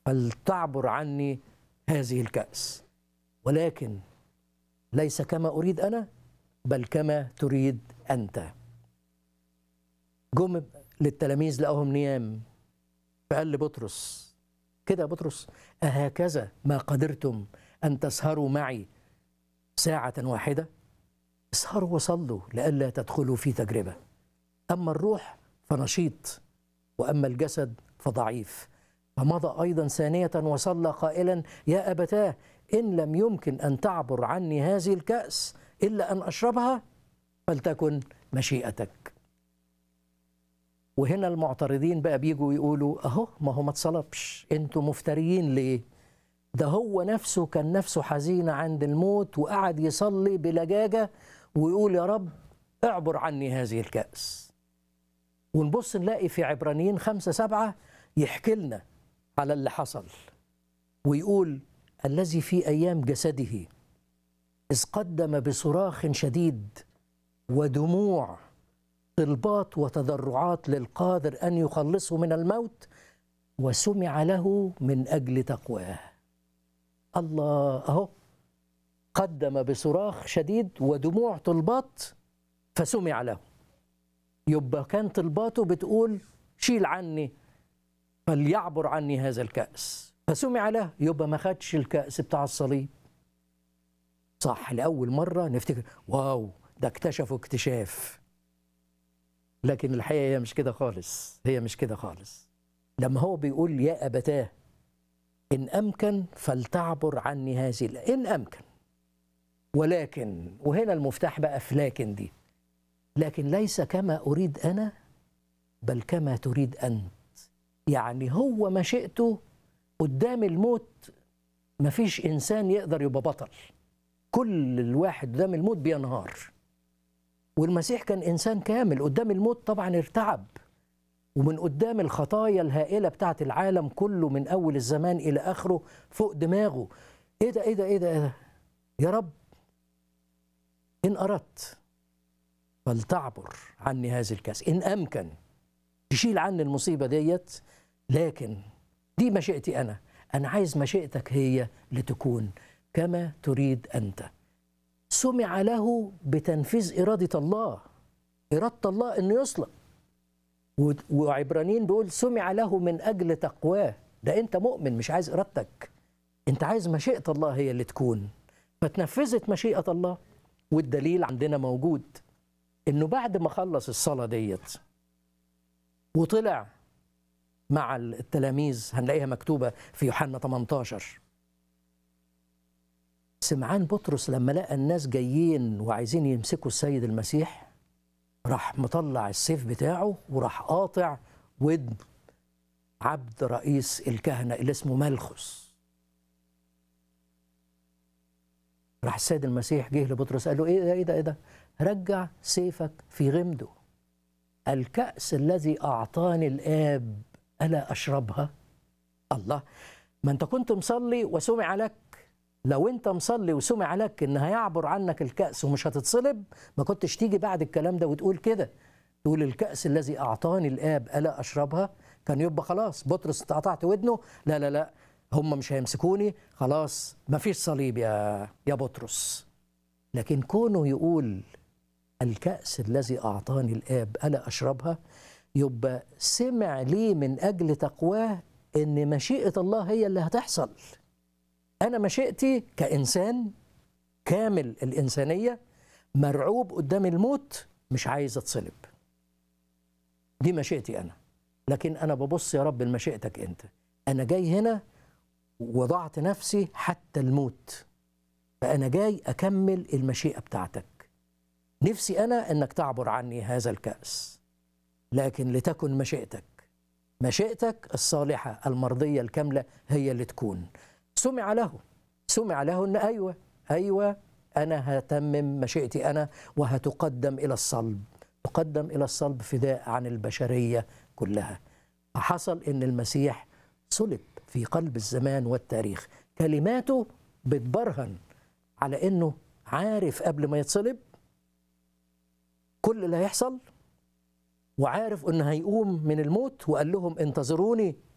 فلتعبر عني هذه الكأس ولكن ليس كما أريد أنا بل كما تريد أنت جم للتلاميذ لقوهم نيام فقال لبطرس كده يا بطرس أهكذا ما قدرتم أن تسهروا معي ساعة واحدة اسهروا وصلوا لئلا تدخلوا في تجربة أما الروح فنشيط وأما الجسد فضعيف فمضى أيضا ثانية وصلى قائلا يا أبتاه إن لم يمكن أن تعبر عني هذه الكأس إلا أن أشربها فلتكن مشيئتك وهنا المعترضين بقى بيجوا يقولوا أهو ما هو ما اتصلبش أنتوا مفتريين ليه ده هو نفسه كان نفسه حزينة عند الموت وقعد يصلي بلجاجة ويقول يا رب اعبر عني هذه الكأس ونبص نلاقي في عبرانيين خمسة سبعة يحكي لنا على اللي حصل ويقول الذي في أيام جسده إذ قدم بصراخ شديد ودموع طلبات وتضرعات للقادر أن يخلصه من الموت وسمع له من أجل تقواه الله أهو قدم بصراخ شديد ودموع طلبات فسمع له يبقى كان طلباته بتقول شيل عني فليعبر عني هذا الكأس فسمع له يبقى ما خدش الكأس بتاع الصليب صح لأول مرة نفتكر واو ده اكتشفوا اكتشاف لكن الحقيقة هي مش كده خالص هي مش كده خالص لما هو بيقول يا أبتاه إن أمكن فلتعبر عني هذه إن أمكن ولكن وهنا المفتاح بقى في لكن دي لكن ليس كما أريد أنا بل كما تريد أنت يعني هو مشيئته قدام الموت مفيش إنسان يقدر يبقى بطل كل الواحد قدام الموت بينهار والمسيح كان إنسان كامل قدام الموت طبعا ارتعب ومن قدام الخطايا الهائلة بتاعت العالم كله من أول الزمان إلى آخره فوق دماغه إيه ده إيه ده إيه ده, إيه ده؟ يا رب إن أردت فلتعبر عني هذه الكاس إن أمكن تشيل عني المصيبة ديت لكن دي مشيئتي أنا أنا عايز مشيئتك هي لتكون كما تريد أنت سمع له بتنفيذ إرادة الله إرادة الله أنه يصلب وعبرانيين بيقول سمع له من أجل تقواه ده أنت مؤمن مش عايز إرادتك أنت عايز مشيئة الله هي اللي تكون فتنفذت مشيئة الله والدليل عندنا موجود انه بعد ما خلص الصلاه ديت وطلع مع التلاميذ هنلاقيها مكتوبه في يوحنا 18 سمعان بطرس لما لقى الناس جايين وعايزين يمسكوا السيد المسيح راح مطلع السيف بتاعه وراح قاطع ودن عبد رئيس الكهنه اللي اسمه ملخس راح السيد المسيح جه لبطرس قال له ايه ده ايه ده ايه ده رجع سيفك في غمده الكأس الذي أعطاني الآب ألا أشربها الله ما أنت كنت مصلي وسمع لك لو أنت مصلي وسمع لك إن هيعبر عنك الكأس ومش هتتصلب ما كنتش تيجي بعد الكلام ده وتقول كده تقول الكأس الذي أعطاني الآب ألا أشربها كان يبقى خلاص بطرس قطعت ودنه لا لا لا هم مش هيمسكوني خلاص ما فيش صليب يا يا بطرس لكن كونه يقول الكأس الذي أعطاني الآب ألا أشربها يبقى سمع لي من أجل تقواه إن مشيئة الله هي اللي هتحصل أنا مشيئتي كإنسان كامل الإنسانية مرعوب قدام الموت مش عايز أتصلب دي مشيئتي أنا لكن أنا ببص يا رب لمشيئتك أنت أنا جاي هنا وضعت نفسي حتى الموت فأنا جاي أكمل المشيئة بتاعتك نفسي أنا أنك تعبر عني هذا الكأس لكن لتكن مشيئتك مشيئتك الصالحة المرضية الكاملة هي اللي تكون سمع له سمع له أن أيوة أيوة أنا هتمم مشيئتي أنا وهتقدم إلى الصلب تقدم إلى الصلب فداء عن البشرية كلها فحصل أن المسيح صلب في قلب الزمان والتاريخ كلماته بتبرهن على أنه عارف قبل ما يتصلب كل اللي هيحصل وعارف انه هيقوم من الموت وقال لهم انتظروني